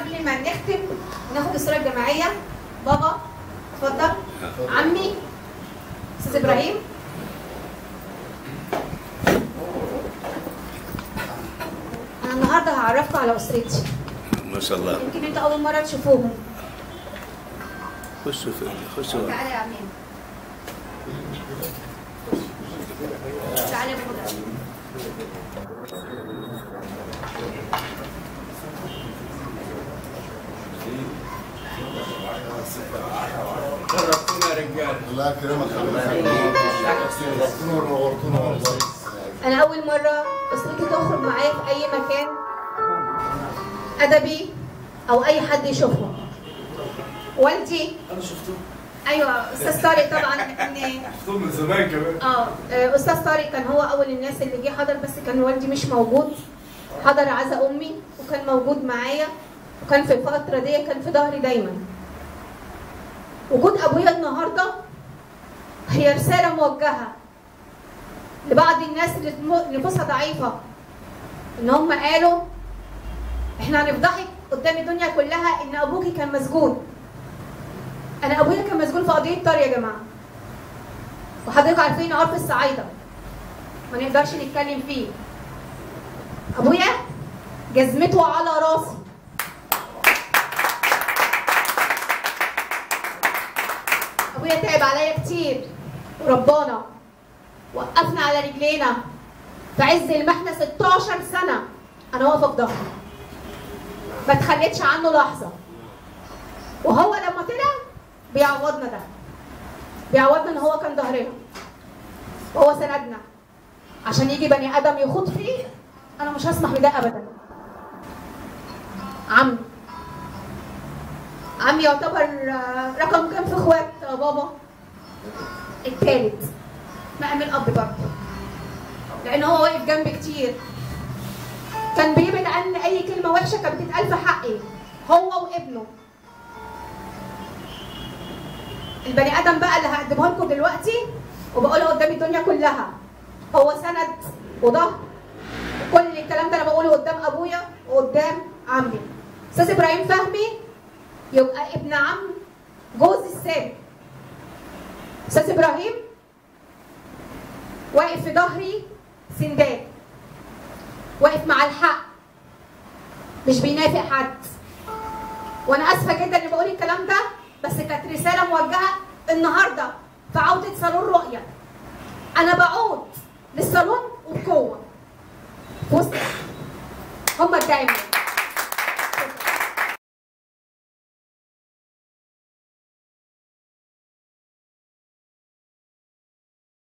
قبل ما نختم ناخد الصوره الجماعيه بابا اتفضل عمي استاذ ابراهيم انا النهارده هعرفكم على اسرتي ما شاء الله يمكن انتوا اول مره تشوفوهم خشوا في خشوا تعالى يا عمين تعالى يا بابا شرفتونا يا رجال الله يكرمك نورتونا ونورتونا والله انا اول مره اسرتي تخرج معايا في اي مكان ادبي او اي حد يشوفهم وانتي انا شفتوه ايوه استاذ طارق طبعا ان شفتوه من زمان كمان اه آه، استاذ طارق كان هو اول الناس اللي جه حضر بس كان والدي مش موجود حضر عزا امي وكان موجود معايا وكان في الفتره دي كان في ظهري دايما وجود ابويا النهارده هي رساله موجهه لبعض الناس اللي تم- نفوسها ضعيفه ان هم قالوا احنا هنفضحك قدام الدنيا كلها ان ابوكي كان مسجون انا ابويا كان مسجون في قضيه طار يا جماعه وحضرتك عارفين عرف الصعايده ما نقدرش نتكلم فيه ابويا جزمته على راسي ابويا تعب عليا كتير وربانا وقفنا على رجلينا في عز المحنه 16 سنه انا واقفه في ظهره ما اتخليتش عنه لحظه وهو لما طلع بيعوضنا ده بيعوضنا ان هو كان ظهرنا وهو سندنا عشان يجي بني ادم يخوض فيه انا مش هسمح بده ابدا عمي عمي يعتبر آه، رقم كام في اخوات آه، بابا الثالث مقام الاب برضه لان هو واقف جنبي كتير كان بيبعد عن اي كلمه وحشه كانت بتتقال في حقي هو وابنه البني ادم بقى اللي هقدمه لكم دلوقتي وبقوله قدام الدنيا كلها هو سند وظهر كل الكلام ده انا بقوله قدام ابويا وقدام عمي استاذ ابراهيم فهمي يبقى ابن عم جوز السابق استاذ ابراهيم واقف في ظهري سندان واقف مع الحق مش بينافق حد وانا اسفه جدا اني بقول الكلام ده بس كانت رساله موجهه النهارده في عوده صالون رؤيه انا بعود للصالون وبقوه في وسط هم الدايما